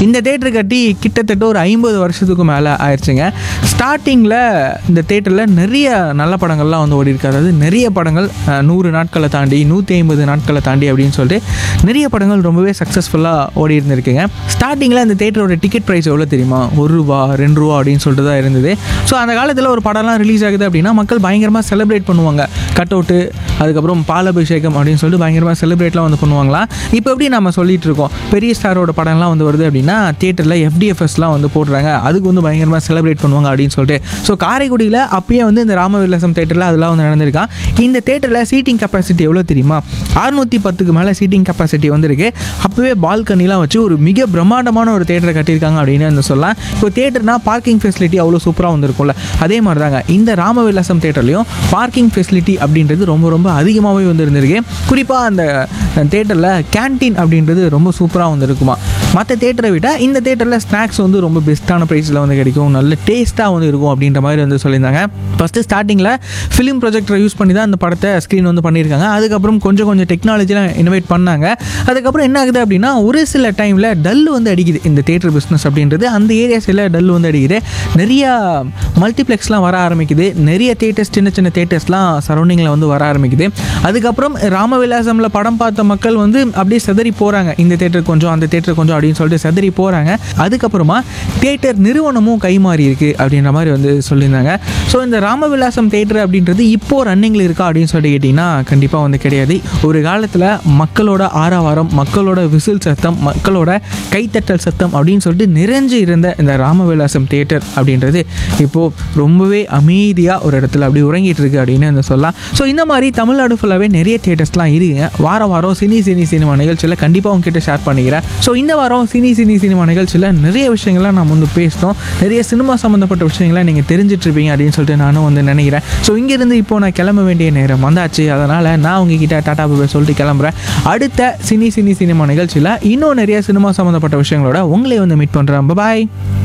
இந்த தேட்டர் கட்டி கிட்டத்தட்ட ஒரு ஐம்பது வருஷத்துக்கு மேலே ஆயிடுச்சுங்க ஸ்டார்டிங்கில் இந்த தேட்டரில் நிறைய நல்ல படங்கள்லாம் வந்து ஓடி இருக்கு அதாவது நிறைய படங்கள் அஹ், நூறு நாட்களை தாண்டி நூற்றி ஐம்பது நாட்களை தாண்டி அப்படின்னு சொல்லிட்டு நிறைய படங்கள் ரொம்பவே சக்ஸஸ்ஃபுல்லாக ஓடி இருந்திருக்குங்க ஸ்டார்டிங்கில் அந்த தேட்டரோட டிக்கெட் ப்ரைஸ் எவ்வளோ தெரியுமா ஒரு ரூபா ரெண்டு ரூபா அப்படின்னு சொல்லிட்டு தான் இருந்தது ஸோ அந்த காலத்தில் ஒரு படம்லாம் ரிலீஸ் ஆகுது அப்படின்னா மக்கள் பயங்கரமாக செலிப்ரேட் பண்ணுவாங்க கட் அவுட்டு அதுக்கப்புறம் பாலாபிஷேகம் அப்படின்னு சொல்லிட்டு பயங்கரமாக செலிப்ரேட்லாம் வந்து பண்ணுவாங்களாம் இப்போ எப்படி நம்ம சொல்லிட்டு இருக்கோம் பெரிய ஸ்டாரோட படம்லாம் வந்து வருது அப்படின்னா தியேட்டரில் எஃப்டிஎஃப்எஸ்லாம் வந்து போடுறாங்க அதுக்கு வந்து பயங்கரமாக செலிப்ரேட் பண்ணுவாங்க அப்படின்னு சொல்லிட்டு ஸோ காரைக்குடியில் அப்பயே வந்து இந்த ராமவிலாசம் தேட்டரில் அதெல்லாம் வந்து நடந்திருக்கான் இந்த தேட்டரில் சீட்டிங் கெப்பாசிட்டி எவ்வளோ தெரியுமா அறுநூற்றி பத்துக்கு மேலே சீட்டிங் கெப்பாசிட்டி வந்திருக்கு அப்போவே பால்கனிலாம் வச்சு ஒரு மிக பிரம்மாண்டமான ஒரு தேட்டரை கட்டியிருக்காங்க அப்படின்னு வந்து சொல்லலாம் இப்போ தேட்டர்னா பார்க்கிங் ஃபெசிலிட்டி அவ்வளோ சூப்பராக வந்திருக்கும்ல அதே மாதிரி தாங்க இந்த ராமவிலாசம் தேட்டர்லையும் பார்க்கிங் ஃபெசிலிட்டி அப்படின்றது ரொம்ப ரொம்ப அதிகமாகவே வந்து இருந்திருக்கு குறிப்பாக அந்த தேட்டரில் கேண்டீன் அப்படின்றது ரொம்ப சூப்பராக வந்து இருக்குமா மற்ற தேட்டரை விட இந்த தேட்டரில் ஸ்நாக்ஸ் வந்து ரொம்ப பெஸ்ட்டான ப்ரைஸில் வந்து கிடைக்கும் நல்ல டேஸ்ட்டாக வந்து இருக்கும் அப்படின்ற மாதிரி வந்து சொல்லியிருந்தாங்க ஃபஸ்ட்டு ஸ்டார்டிங்கில் ஃபிலிம் ப்ரொஜெக்டரை யூஸ் பண்ணி தான் அந்த படத்தை ஸ்க்ரீன் வந்து பண்ணியிருக்காங்க அதுக்கப்புறம் கொஞ்சம் கொஞ்சம் டெக்னாலஜிலாம் இனோவேட் பண்ணாங்க அதுக்கப்புறம் என்ன ஆகுது அப்படின்னா ஒரு சில டைமில் டல் வந்து அடிக்குது இந்த தேட்டர் பிஸ்னஸ் அப்படின்றது அந்த ஏரியாஸில் டல் வந்து அடிக்குது நிறையா மல்டிப்ளெக்ஸ்லாம் வர ஆரம்பிக்குது நிறைய தேட்டர்ஸ் சின்ன சின்ன தேட்டர்ஸ்லாம் சரௌண்டிங்கில் வந்து வர ஆரம்பிக்குது அதுக்கப்புறம் ராமவிலாசமில் படம் பார்த்த மக்கள் வந்து அப்படியே செதறி போகிறாங்க இந்த தேட்டர் கொஞ்சம் அந்த தேட்டர் கொஞ்சம் அப்படின்னு சொல்லிட்டு செதறி போகிறாங்க அதுக்கப்புறமா தேட்டர் நிறுவனமும் கைமாறி இருக்கு அப்படின்ற மாதிரி வந்து சொல்லியிருந்தாங்க ஸோ இந்த ராமவிலாசம் தேட்டர் அப்படின்றது இப்போ ரன்னிங்கில் இருக்கா அப்படின்னு சொல்லிட்டு கேட்டிங்கன்னா கண்டிப்பாக வந்து கிடையாது ஒரு காலத்தில் மக்களோட ஆரவாரம் மக்களோட விசில் சத்தம் மக்களோட கைத்தட்டல் சத்தம் அப்படின்னு சொல்லிட்டு நிறைஞ்சு இருந்த இந்த ராமவிலாசம் தேட்டர் அப்படின்றது இப்போது ரொம்பவே அமைதியாக ஒரு இடத்துல அப்படி உறங்கிட்டு இருக்கு அப்படின்னு வந்து சொல்லலாம் ஸோ இந்த மாதிரி தமிழ்நாடு ஃபுல்லாகவே நிறைய தேட்டர்ஸ்லாம் இருக்குங்க வாரம் வாரம் சினி சினி சினிமா நிகழ்ச்சியில் கண்டிப்பாக உங்ககிட்ட ஷேர் பண்ணிக்கிறேன் ஸோ இந்த வாரம் சினி சினி சினிமா நிகழ்ச்சியில் நிறைய விஷயங்கள்லாம் நம்ம வந்து பேசினோம் நிறைய சினிமா சம்மந்தப்பட்ட விஷயங்களை நீங்கள் தெரிஞ்சிட்டு இருப்பீங்க அப்படின்னு சொல்லிட்டு நானும் வந்து நினைக்கிறேன் ஸோ இங்கேருந்து இப்போ நான் கிளம்ப வேண்டிய நேரம் வந்தாச்சு அதனால் நான் உங்ககிட்ட டாடா பாபா சொல்லிட்டு கிளம்புறேன் அடுத்த சினி சினி சினிமா நிகழ்ச்சியில் இன்னும் நிறைய சினிமா சம்மந்தப்பட்ட விஷயங்களோட உங்களை வந்து மீட் பண்ணுறேன் பாய்